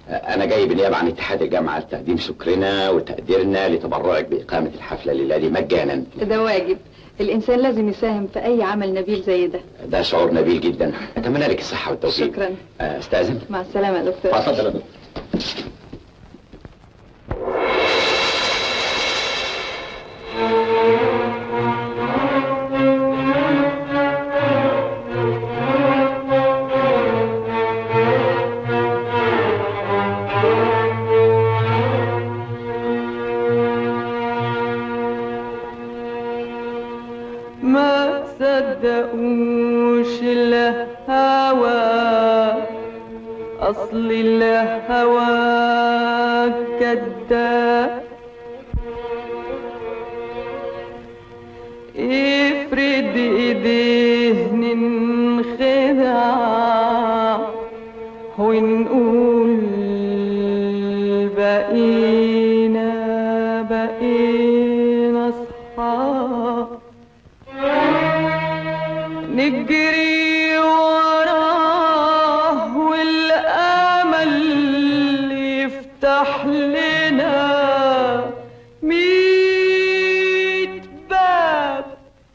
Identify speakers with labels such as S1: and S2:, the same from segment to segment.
S1: انا جاي بالنيابه عن اتحاد الجامعه لتقديم شكرنا وتقديرنا لتبرعك باقامه الحفله الليله دي مجانا
S2: ده واجب الإنسان لازم يساهم في أي عمل نبيل زي ده
S1: ده شعور نبيل جدا اتمنى لك الصحه والتوفيق
S2: شكرا
S1: آه، استاذن
S2: مع السلامة يا دكتور
S1: اتفضل يا دكتور
S3: ما تصدقوش الهوى أصل الهوى كذاب افرد ايديه ننخدع ونقول بقينا بقينا اصحاب نجري وراه والامل يفتح لنا ميت باب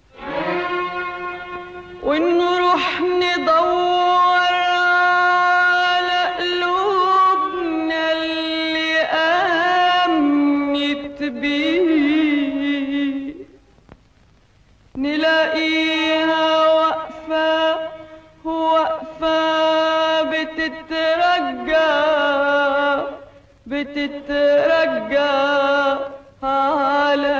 S3: ونروح ندور على قلوبنا اللي آمنت بيه نلاقيها واقفة واقفة بتترجى بتترجى على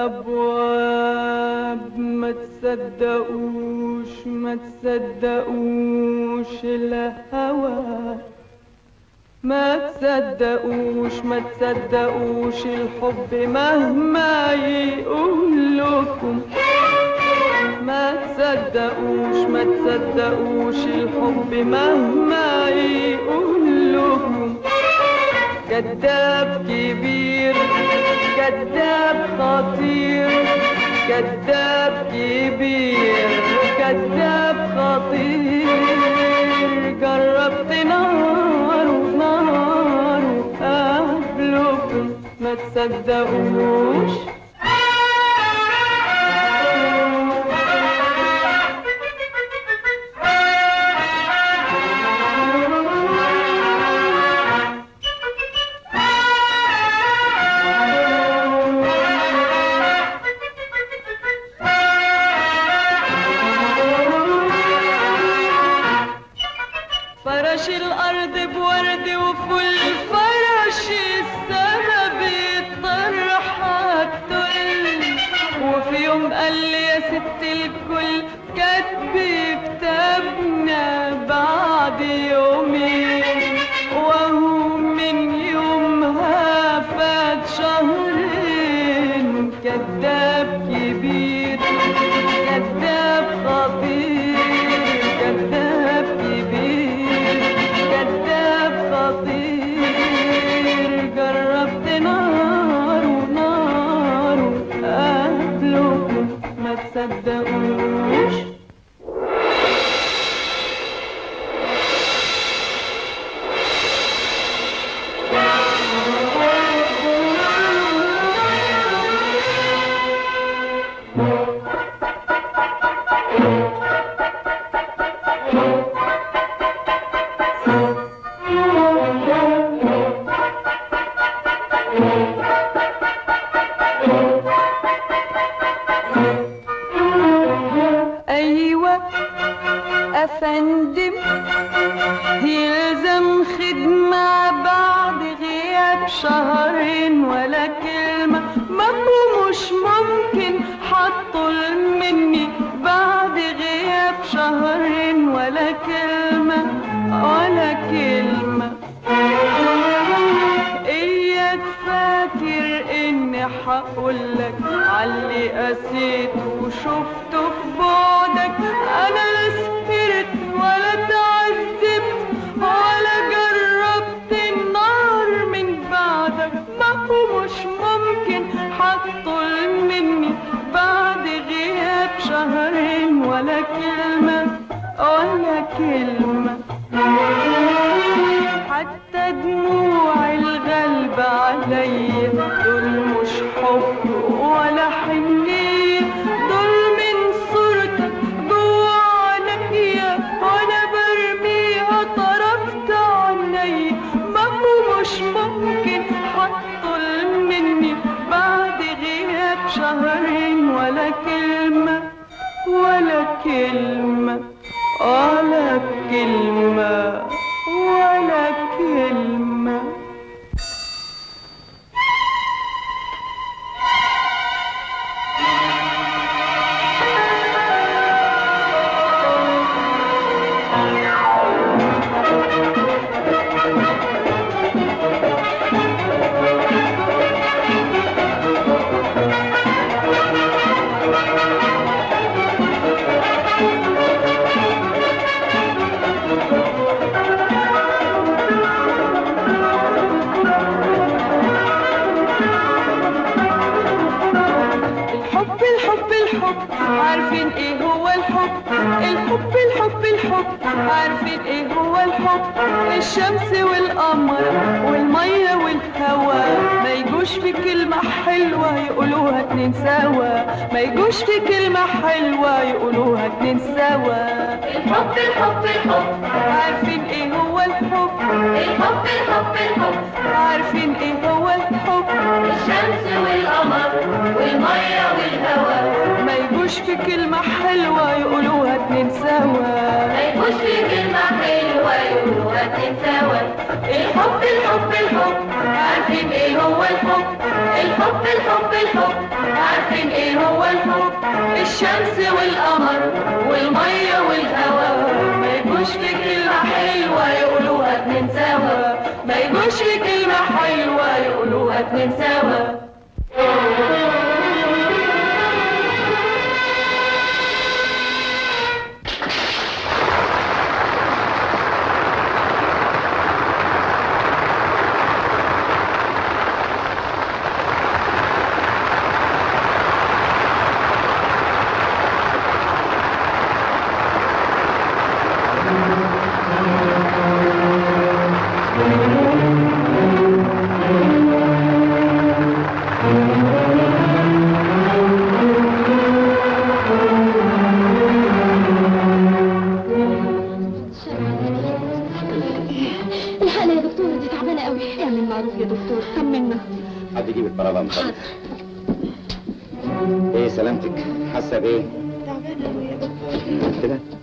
S3: الأبواب ما تصدقوش ما تصدقوش الهوى ما تصدقوش ما تصدقوش الحب مهما يقول لكم ما تصدقوش ما تصدقوش الحب مهما يقول لكم كذاب كبير كذاب خطير كذاب كبير كذاب خطير جربت نار ونار قبلكم ما تصدقوش فرش الأرض بورد وفل فرش السما بيطرحها تقل وفي يوم قال لي يا ست الكل كاتبي كتابنا بعد يومين وهو من يومها فات شهرين كذاب كبير كذاب خطير كذاب كبير كذاب خطير جربت نار ونار قبلكم ما تصدقوش أيوة أفندم يلزم خدمة بعد غياب شهرين ولا كلمة ما هو مش ممكن حطوا مني بعد غياب شهرين ولا كلمة ولا كلمة إياك فاكر إني حقولك عاللي قسيت وشفته في بعدك أنا لا سهرت ولا تعذبت ولا جربت النار من بعدك ما هو مش ممكن حطوا مني بعد غياب شهرين ولا كلمة ولا كلمة حتى دموع دموع الغلب عليا دول مش حب ولا حنية دول من صورتك جوا عينيا وانا برميها طرفت عينيا ما هو مش ممكن هتطل مني بعد غياب شهرين ولا كلمة ولا كلمة ولا كلمة ولا كلمة الحب الحب الحب عارفين ايه هو الحب الحب الحب الحب عارفين ايه هو الحب الشمس والقمر والمية والهوا ما يجوش في كلمة حلوة يقولوها اتنين سوا ما يجوش في كلمة حلوة يقولوها اتنين سوا
S4: الحب الحب الحب
S3: عارفين ايه هو الحب
S4: الحب الحب الحب
S3: عارفين ايه هو الحب
S4: الشمس والقمر والمية والهواء
S3: ما يجوش في كلمة حلوة يقولوها اتنين سوا
S4: ما يكونش في كلمة حلوة يقولوها اتنين سوا الحب الحب الحب عارفين ايه هو الحب الحب الحب الحب عارفين ايه هو الحب الشمس والقمر والمية والهواء ما يجوش في كلمة حلوة يقولوها اتنين سوا ما يجوش في كلمة حلوة يقولوها اتنين سوا
S5: الحالة يا دكتورة دي تعبانة قوي اعمل معروف يا دكتور طمنا
S1: حد يجيب البرادة من فضلك ايه سلامتك حاسه بايه
S5: تعبانة قوي يا دكتور
S1: كده